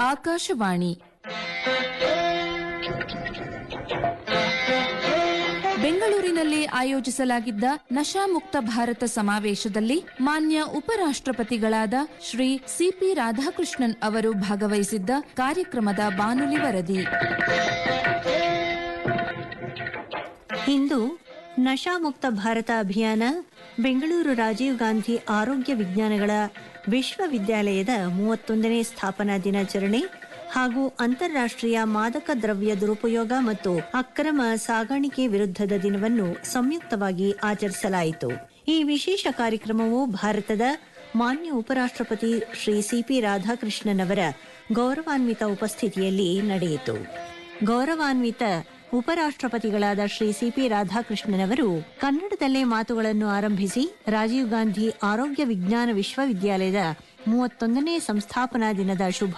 ಆಕಾಶವಾಣಿ ಬೆಂಗಳೂರಿನಲ್ಲಿ ಆಯೋಜಿಸಲಾಗಿದ್ದ ನಶಾಮುಕ್ತ ಭಾರತ ಸಮಾವೇಶದಲ್ಲಿ ಮಾನ್ಯ ಉಪರಾಷ್ಟ್ರಪತಿಗಳಾದ ಶ್ರೀ ಸಿಪಿ ರಾಧಾಕೃಷ್ಣನ್ ಅವರು ಭಾಗವಹಿಸಿದ್ದ ಕಾರ್ಯಕ್ರಮದ ಬಾನುಲಿ ವರದಿ ಇಂದು ನಶಾಮುಕ್ತ ಭಾರತ ಅಭಿಯಾನ ಬೆಂಗಳೂರು ರಾಜೀವ್ ಗಾಂಧಿ ಆರೋಗ್ಯ ವಿಜ್ಞಾನಗಳ ವಿಶ್ವವಿದ್ಯಾಲಯದ ಮೂವತ್ತೊಂದನೇ ಸ್ಥಾಪನಾ ದಿನಾಚರಣೆ ಹಾಗೂ ಅಂತಾರಾಷ್ಟ್ರೀಯ ಮಾದಕ ದ್ರವ್ಯ ದುರುಪಯೋಗ ಮತ್ತು ಅಕ್ರಮ ಸಾಗಾಣಿಕೆ ವಿರುದ್ಧದ ದಿನವನ್ನು ಸಂಯುಕ್ತವಾಗಿ ಆಚರಿಸಲಾಯಿತು ಈ ವಿಶೇಷ ಕಾರ್ಯಕ್ರಮವು ಭಾರತದ ಮಾನ್ಯ ಉಪರಾಷ್ಟ್ರಪತಿ ಶ್ರೀ ಸಿಪಿ ರಾಧಾಕೃಷ್ಣನ್ ಅವರ ಗೌರವಾನ್ವಿತ ಉಪಸ್ಥಿತಿಯಲ್ಲಿ ನಡೆಯಿತು ಗೌರವಾನ್ವಿತ ಉಪರಾಷ್ಟ್ರಪತಿಗಳಾದ ಶ್ರೀ ಸಿಪಿ ರಾಧಾಕೃಷ್ಣನ್ ಅವರು ಕನ್ನಡದಲ್ಲೇ ಮಾತುಗಳನ್ನು ಆರಂಭಿಸಿ ರಾಜೀವ್ ಗಾಂಧಿ ಆರೋಗ್ಯ ವಿಜ್ಞಾನ ವಿಶ್ವವಿದ್ಯಾಲಯದ ಮೂವತ್ತೊಂದನೇ ಸಂಸ್ಥಾಪನಾ ದಿನದ ಶುಭ